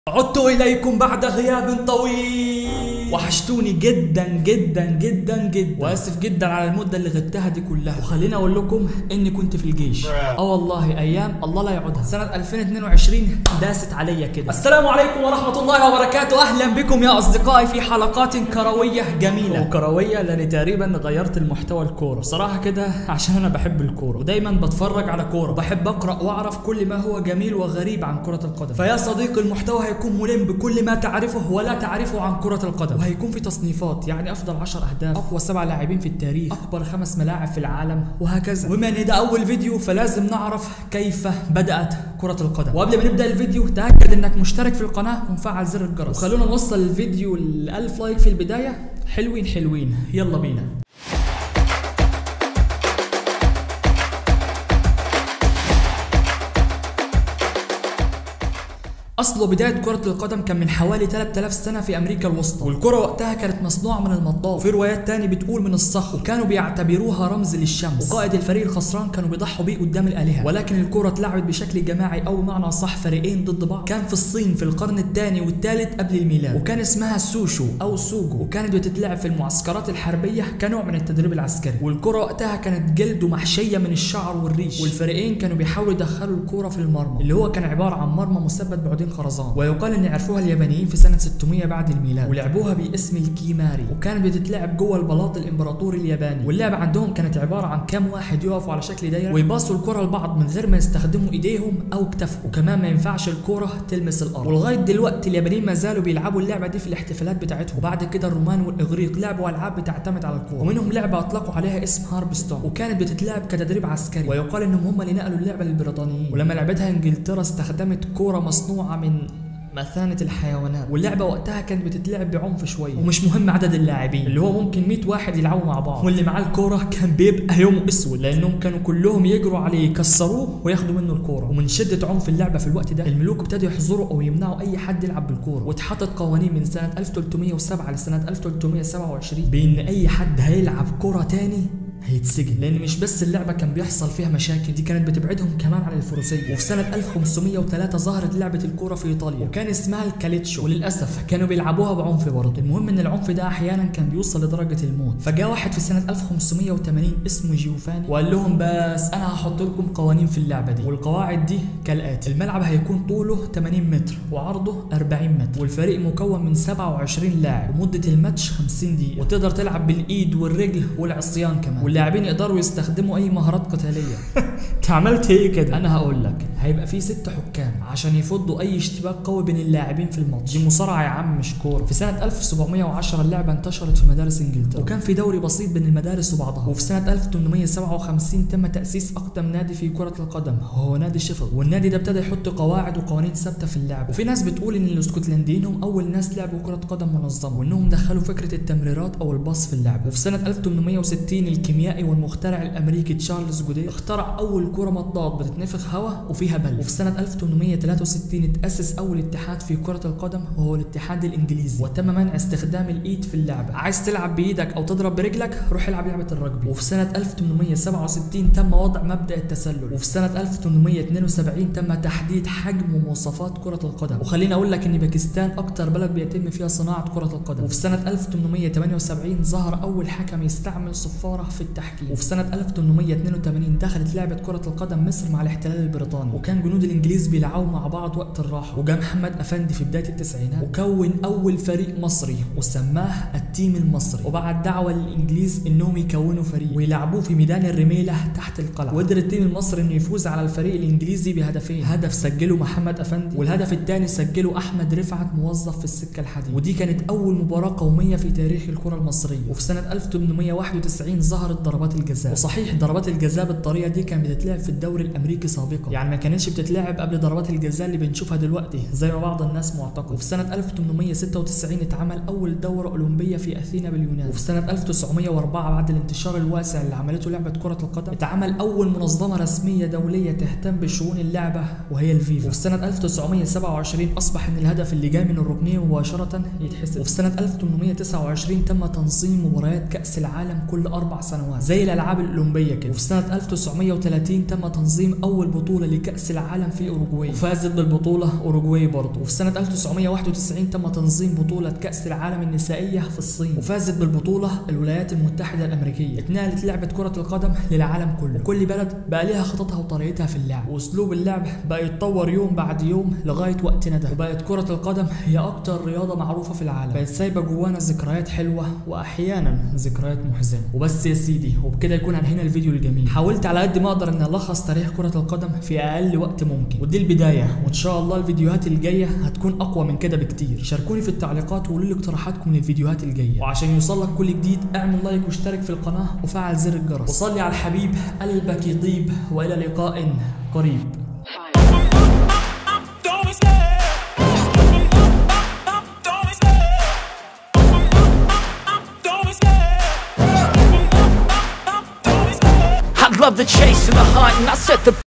عدت إليكم بعد غياب طويل وحشتوني جدا جدا جدا جدا واسف جدا على المده اللي غبتها دي كلها وخليني اقول لكم اني كنت في الجيش اه والله ايام الله لا يعودها سنه 2022 داست عليا كده السلام عليكم ورحمه الله وبركاته اهلا بكم يا اصدقائي في حلقات كرويه جميله وكرويه لاني تقريبا غيرت المحتوى الكوره بصراحه كده عشان انا بحب الكوره ودايما بتفرج على كوره بحب اقرا واعرف كل ما هو جميل وغريب عن كره القدم فيا صديقي المحتوى هيكون ملم بكل ما تعرفه ولا تعرفه عن كره القدم وهيكون في تصنيفات يعني افضل 10 اهداف اقوى سبع لاعبين في التاريخ اكبر خمس ملاعب في العالم وهكذا وبما ان ده اول فيديو فلازم نعرف كيف بدات كره القدم وقبل ما نبدا الفيديو تاكد انك مشترك في القناه ومفعل زر الجرس وخلونا نوصل الفيديو ل 1000 لايك في البدايه حلوين حلوين يلا بينا اصل وبدايه كره القدم كان من حوالي 3000 سنه في امريكا الوسطى والكره وقتها كانت مصنوعه من المطاط وفي روايات تاني بتقول من الصخر وكانوا بيعتبروها رمز للشمس وقائد الفريق الخسران كانوا بيضحوا بيه قدام الالهه ولكن الكره اتلعبت بشكل جماعي او بمعنى صح فريقين ضد بعض كان في الصين في القرن الثاني والثالث قبل الميلاد وكان اسمها سوشو او سوجو وكانت بتتلعب في المعسكرات الحربيه كنوع من التدريب العسكري والكره وقتها كانت جلد ومحشيه من الشعر والريش والفريقين كانوا بيحاولوا يدخلوا الكره في المرمى اللي هو كان عباره عن مرمى مثبت بعدين خرزان ويقال ان عرفوها اليابانيين في سنه 600 بعد الميلاد ولعبوها باسم الكيماري وكانت بتتلعب جوه البلاط الامبراطوري الياباني واللعبه عندهم كانت عباره عن كام واحد يقفوا على شكل دايره ويباصوا الكره لبعض من غير ما يستخدموا ايديهم او كتافهم وكمان ما ينفعش الكره تلمس الارض ولغايه دلوقتي اليابانيين ما زالوا بيلعبوا اللعبه دي في الاحتفالات بتاعتهم وبعد كده الرومان والاغريق لعبوا العاب بتعتمد على الكوره ومنهم لعبه اطلقوا عليها اسم هاربستون وكانت بتتلعب كتدريب عسكري ويقال انهم هم اللي نقلوا اللعبه للبريطانيين ولما لعبتها انجلترا استخدمت كوره مصنوعه من مثانة الحيوانات واللعبة وقتها كانت بتتلعب بعنف شوية ومش مهم عدد اللاعبين اللي هو ممكن 100 واحد يلعبوا مع بعض واللي معاه الكورة كان بيبقى يومه اسود لانهم كانوا كلهم يجروا عليه يكسروه وياخدوا منه الكورة ومن شدة عنف اللعبة في الوقت ده الملوك ابتدوا يحظروا او يمنعوا اي حد يلعب بالكورة واتحطت قوانين من سنة 1307 لسنة 1327 بان اي حد هيلعب كورة تاني هيتسجن لان مش بس اللعبه كان بيحصل فيها مشاكل دي كانت بتبعدهم كمان عن الفروسيه وفي سنه 1503 ظهرت لعبه الكوره في ايطاليا وكان اسمها الكاليتشو وللاسف كانوا بيلعبوها بعنف برضه المهم ان العنف ده احيانا كان بيوصل لدرجه الموت فجاء واحد في سنه 1580 اسمه جيوفاني وقال لهم بس انا هحط لكم قوانين في اللعبه دي والقواعد دي كالاتي الملعب هيكون طوله 80 متر وعرضه 40 متر والفريق مكون من 27 لاعب ومده الماتش 50 دقيقه وتقدر تلعب بالايد والرجل والعصيان كمان واللاعبين يقدروا يستخدموا اي مهارات قتاليه عملت ايه كده انا هقول لك هيبقى في ست حكام عشان يفضوا اي اشتباك قوي بين اللاعبين في الماتش دي مصارعه يا عم مش كوره في سنه 1710 اللعبه انتشرت في مدارس انجلترا وكان في دوري بسيط بين المدارس وبعضها وفي سنه 1857 تم تاسيس اقدم نادي في كره القدم وهو نادي شيفيلد والنادي ده ابتدى يحط قواعد وقوانين ثابته في اللعبه وفي ناس بتقول ان الاسكتلنديين هم اول ناس لعبوا كره قدم منظمه وانهم دخلوا فكره التمريرات او الباص في اللعبه وفي سنه 1860 الكيميائي والمخترع الامريكي تشارلز جودير اخترع اول كره مطاط بتتنفخ هواء وفيها بل وفي سنه 1863 اتاسس اول اتحاد في كره القدم وهو الاتحاد الانجليزي وتم منع استخدام الايد في اللعبه عايز تلعب بايدك او تضرب برجلك روح العب لعبه الرجبي وفي سنه 1867 تم وضع مبدا التسلل وفي سنه 1872 تم تحديد حجم ومواصفات كره القدم وخليني اقول لك ان باكستان اكتر بلد بيتم فيها صناعه كره القدم وفي سنه 1878 ظهر اول حكم يستعمل صفاره في التحكيم وفي سنه 1882 دخلت لعبه كره القدم مصر مع الاحتلال البريطاني وكان جنود الانجليز بيلعبوا مع بعض وقت الراحه وجاء محمد افندي في بدايه التسعينات وكون اول فريق مصري وسماه التيم المصري وبعت دعوه للانجليز انهم يكونوا فريق ويلعبوه في ميدان الرميله تحت القلعه وقدر التيم المصري انه يفوز على الفريق الانجليزي بهدفين هدف سجله محمد افندي والهدف الثاني سجله احمد رفعت موظف في السكه الحديد ودي كانت اول مباراه قوميه في تاريخ الكره المصريه وفي سنه 1891 ظهرت ضربات الجزاء وصحيح ضربات الجزاء بالطريقه دي كانت بتتلعب في الدوري الامريكي سابقا يعني ما كانتش بتتلعب قبل ضربات الجزاء اللي بنشوفها دلوقتي زي ما بعض الناس معتقد وفي سنه 1896 اتعمل اول دوره اولمبيه في اثينا باليونان وفي سنه 1904 بعد الانتشار الواسع اللي عملته لعبه كره القدم اتعمل اول منظمه رسميه دوليه تهتم بشؤون اللعبه وهي الفيفا وفي سنه 1927 اصبح ان الهدف اللي جاي من الركنيه مباشره يتحسب وفي سنه 1829 تم تنظيم مباريات كاس العالم كل اربع سنوات زي الالعاب الاولمبيه كده وفي سنه 1930 تم تنظيم اول بطوله لكاس كأس العالم في أوروجواي وفازت بالبطولة أوروجواي برضه وفي سنة 1991 تم تنظيم بطولة كأس العالم النسائية في الصين وفازت بالبطولة الولايات المتحدة الأمريكية اتنقلت لعبة كرة القدم للعالم كله وكل بلد بقى ليها خططها وطريقتها في اللعب وأسلوب اللعب بقى يتطور يوم بعد يوم لغاية وقتنا ده وبقت كرة القدم هي أكتر رياضة معروفة في العالم بقت سايبة جوانا ذكريات حلوة وأحيانا ذكريات محزنة وبس يا سيدي وبكده يكون انهينا الفيديو الجميل حاولت على قد ما اقدر ان الخص تاريخ كرة القدم في اقل وقت ممكن ودي البداية وان شاء الله الفيديوهات الجاية هتكون اقوى من كده بكتير شاركوني في التعليقات وقولوا لي اقتراحاتكم للفيديوهات الجاية وعشان يوصل لك كل جديد اعمل لايك واشترك في القناة وفعل زر الجرس وصلي على الحبيب قلبك يطيب والى لقاء قريب Don't be scared. Don't be scared. Don't be scared. Don't be scared. I love the chase and the hunt, and I set the